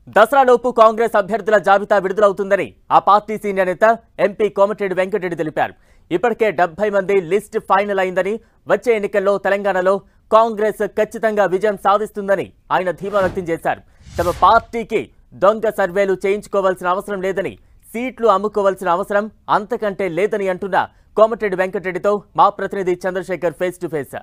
దసరాలోపు కాంగ్రెస్ అభ్యర్థుల జాబితా విడుదలవుతుందని ఆ పార్టీ సీనియర్ నేత ఎంపీ కోమటిరెడ్డి వెంకటరెడ్డి తెలిపారు ఇప్పటికే డెబ్బై మంది లిస్ట్ ఫైనల్ అయిందని వచ్చే ఎన్నికల్లో తెలంగాణలో కాంగ్రెస్ ఖచ్చితంగా విజయం సాధిస్తుందని ఆయన ధీమా వ్యక్తం చేశారు తమ పార్టీకి దొంగ సర్వేలు చేయించుకోవాల్సిన అవసరం లేదని సీట్లు అమ్ముకోవాల్సిన అవసరం అంతకంటే లేదని అంటున్న కోమటిరెడ్డి వెంకటరెడ్డితో మా ప్రతినిధి Chandrashekar face to face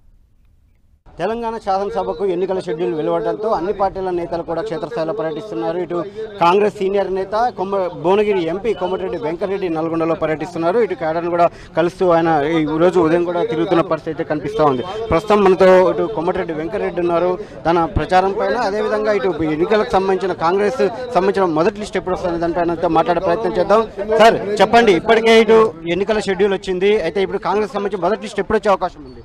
Telangana శాసనసభకు ఎన్నికల షెడ్యూల్ వెలువడడంతో అన్ని పార్టీల నేతలు కూడా క్షేత్రస్థాయిలో పర్యటిస్తున్నారు ఇటు కాంగ్రెస్ సీనియర్ నేత కొమ్మ భువనగిరి ఎంపీ కోమటిరెడ్డి వెంకటరెడ్డి నల్గొండలో పర్యటిస్తున్నారు ఇటు కేడర్ను కూడా కలుస్తూ ఆయన ఈ రోజు ఉదయం కూడా తిరుగుతున్న పరిస్థితి అయితే కనిపిస్తూ ఉంది ప్రస్తుతం మనతో ఇటు కొమ్మటిరెడ్డి వెంకటరెడ్డి ఉన్నారు తన ప్రచారం పైన అదేవిధంగా ఇటు ఎన్నికలకు సంబంధించిన కాంగ్రెస్ సంబంధించిన మొదటి లిస్ట్ ఎప్పుడు వస్తుంది దానిపైన అయితే మాట్లాడే ప్రయత్నం చేద్దాం సార్ చెప్పండి ఇప్పటికే ఇటు ఎన్నికల షెడ్యూల్ వచ్చింది అయితే ఇప్పుడు కాంగ్రెస్ సంబంధించి మొదటి లిస్ట్ ఎప్పుడు వచ్చే అవకాశం ఉంది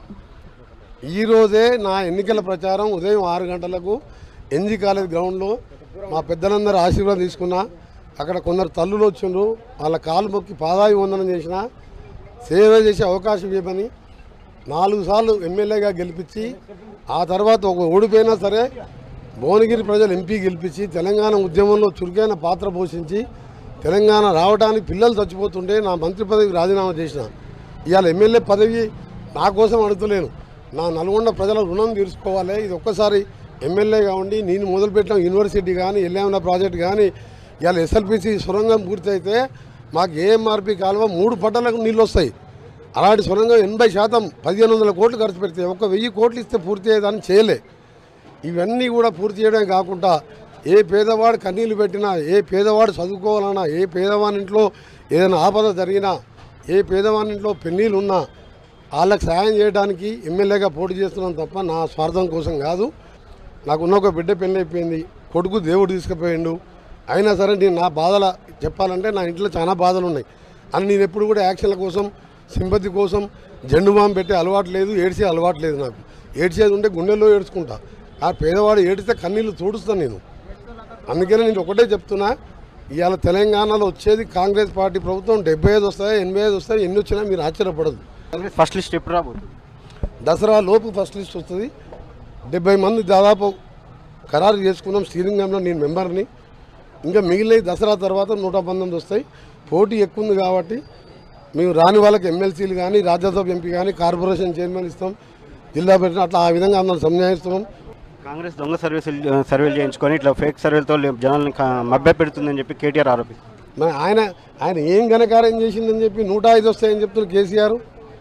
ఈ రోజే నా ఎన్నికల ప్రచారం ఉదయం ఆరు గంటలకు ఎన్జీ కాలేజ్ గ్రౌండ్లో మా పెద్దలందరూ ఆశీర్వాదం తీసుకున్నా అక్కడ కొందరు తల్లులు వచ్చిండ్రు వాళ్ళ కాలు మొక్కి పాదాయి వందనం చేసిన సేవ చేసే అవకాశం ఇవ్వమని నాలుగు సార్లు ఎమ్మెల్యేగా గెలిపించి ఆ తర్వాత ఒక ఓడిపోయినా సరే భువనగిరి ప్రజలు ఎంపీ గెలిపించి తెలంగాణ ఉద్యమంలో చురుకైన పాత్ర పోషించి తెలంగాణ రావడానికి పిల్లలు చచ్చిపోతుంటే నా మంత్రి పదవికి రాజీనామా చేసిన ఇవాళ ఎమ్మెల్యే పదవి నా కోసం అడుగుతలేను నా నల్గొండ ప్రజల రుణం తీర్చుకోవాలి ఇది ఒక్కసారి ఎమ్మెల్యేగా ఉండి నేను మొదలుపెట్టిన యూనివర్సిటీ కానీ ఎల్ఏమన్న ప్రాజెక్ట్ కానీ ఇవాళ ఎస్ఎల్పిసి సొరంగం పూర్తయితే మాకు ఏఎంఆర్పి కాలువ మూడు పట్టణాలకు నీళ్ళు వస్తాయి అలాంటి సొరంగం ఎనభై శాతం పదిహేను వందల కోట్లు ఖర్చు పెడితే ఒక వెయ్యి కోట్లు ఇస్తే పూర్తి అయ్యేదాన్ని చేయలే ఇవన్నీ కూడా పూర్తి చేయడమే కాకుండా ఏ పేదవాడు కన్నీళ్ళు పెట్టినా ఏ పేదవాడు చదువుకోవాలన్నా ఏ పేదవాని ఇంట్లో ఏదైనా ఆపద జరిగినా ఏ పేదవాని ఇంట్లో పెన్నీళ్ళు ఉన్నా వాళ్ళకి సాయం చేయడానికి ఎమ్మెల్యేగా పోటీ చేస్తున్నాను తప్ప నా స్వార్థం కోసం కాదు నాకున్న ఒక బిడ్డ పెళ్ళి అయిపోయింది కొడుకు దేవుడు తీసుకుపోయిండు అయినా సరే నేను నా బాధల చెప్పాలంటే నా ఇంట్లో చాలా బాధలు ఉన్నాయి అని నేను ఎప్పుడు కూడా యాక్షన్ల కోసం సింపతి కోసం జెండు బాంబు పెట్టే అలవాటు లేదు ఏడ్చే అలవాటు లేదు నాకు ఏడ్చేది ఉంటే గుండెల్లో ఏడ్చుకుంటా ఆ పేదవాడు ఏడిస్తే కన్నీళ్ళు తోడుస్తాను నేను అందుకనే నేను ఒకటే చెప్తున్నా ఇవాళ తెలంగాణలో వచ్చేది కాంగ్రెస్ పార్టీ ప్రభుత్వం డెబ్బై ఐదు వస్తాయి ఎనభై ఐదు వస్తాయి ఎన్ని వచ్చినా మీరు ఆశ్చర్యపడదు కాంగ్రెస్ ఫస్ట్ లిస్ట్ ఎప్పుడు రాబోతుంది దసరా లోపు ఫస్ట్ లిస్ట్ వస్తుంది డెబ్బై మంది దాదాపు ఖరారు చేసుకున్నాం శ్రీలింగంలో నేను మెంబర్ని ఇంకా మిగిలిన దసరా తర్వాత నూట పంతొమ్మిది వస్తాయి పోటీ ఎక్కువ ఉంది కాబట్టి మేము రాని వాళ్ళకి ఎమ్మెల్సీలు కానీ రాజ్యసభ ఎంపీ కానీ కార్పొరేషన్ చైర్మన్ ఇస్తాం జిల్లా పెట్టిన అట్లా ఆ విధంగా అందరం సంజాయిస్తున్నాం కాంగ్రెస్ దొంగ సర్వీసులు సర్వేలు చేయించుకొని ఇట్లా ఫేక్ సర్వేలతో జనాల్ని మభ్య పెడుతుందని చెప్పి కేటీఆర్ ఆరోపిస్తారు మరి ఆయన ఆయన ఏం ఘనకార్యం చేసిందని చెప్పి నూట ఐదు వస్తాయని చెప్తున్నారు కేసీఆర్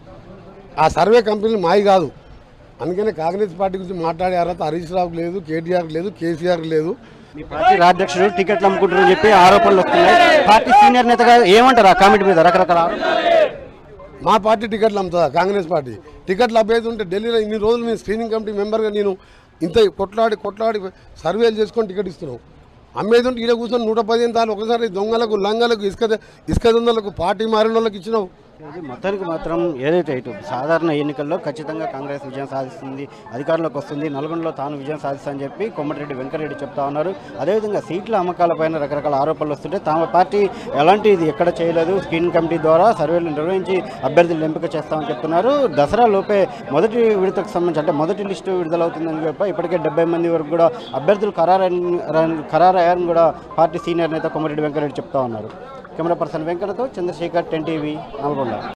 ఆ సర్వే కంపెనీలు మాయి కాదు అందుకనే కాంగ్రెస్ పార్టీ గురించి మాట్లాడే అర్హత హరీష్ రావుకి లేదు కేటీఆర్ లేదు కేసీఆర్ లేదు మీ పార్టీ రాజ్యాధ్యక్షుడు టికెట్లు అమ్ముకుంటారని చెప్పి ఆరోపణలు వస్తున్నాయి పార్టీ సీనియర్ నేతగా ఏమంటారు ఆ కామెంట్ మీద రకరకాల ఆరోపణలు. మా పార్టీ టికెట్లు అమ్ముతుందా కాంగ్రెస్ పార్టీ టికెట్లు అభ్యర్థి ఉంటే ఢిల్లీలో ఇన్ని రోజులు మేము స్క్రీనింగ్ కమిటీ మెంబర్గా నేను ఇంత కొట్లాడి కొట్లాడి సర్వేలు చేసుకొని టికెట్ ఇస్తున్నాం అమ్మేది ఉంటే ఈడ కూర్చొని నూట పదిహేను తాళ్ళు ఒకసారి దొంగలకు లంగలకు ఇసుక ఇసుక దొంగలకు పార్టీ మారిన వాళ్ళకి ఇచ్చినావు ఇది మొత్తానికి మాత్రం ఏదైతే ఇటు సాధారణ ఎన్నికల్లో ఖచ్చితంగా కాంగ్రెస్ విజయం సాధిస్తుంది అధికారంలోకి వస్తుంది నల్గొండలో తాను విజయం సాధిస్తుందని చెప్పి కోమటిరెడ్డి వెంకటరెడ్డి చెప్తా ఉన్నారు అదేవిధంగా సీట్ల అమ్మకాలపైన రకరకాల ఆరోపణలు వస్తుంటే తమ పార్టీ ఎలాంటి ఇది ఎక్కడ చేయలేదు స్క్రీనింగ్ కమిటీ ద్వారా సర్వేలు నిర్వహించి అభ్యర్థులను ఎంపిక చేస్తామని చెప్తున్నారు దసరా లోపే మొదటి విడతకు సంబంధించి అంటే మొదటి లిస్టు విడుదలవుతుందని చెప్పి ఇప్పటికే డెబ్బై మంది వరకు కూడా అభ్యర్థులు ఖరారు ఖరారయ్యారని కూడా పార్టీ సీనియర్ నేత కోమటిరెడ్డి వెంకటరెడ్డి చెప్తా ఉన్నారు కెమెరా పర్సన్ వెంకటతో చంద్రశేఖర్ టెన్ టీవీ నల్గొండ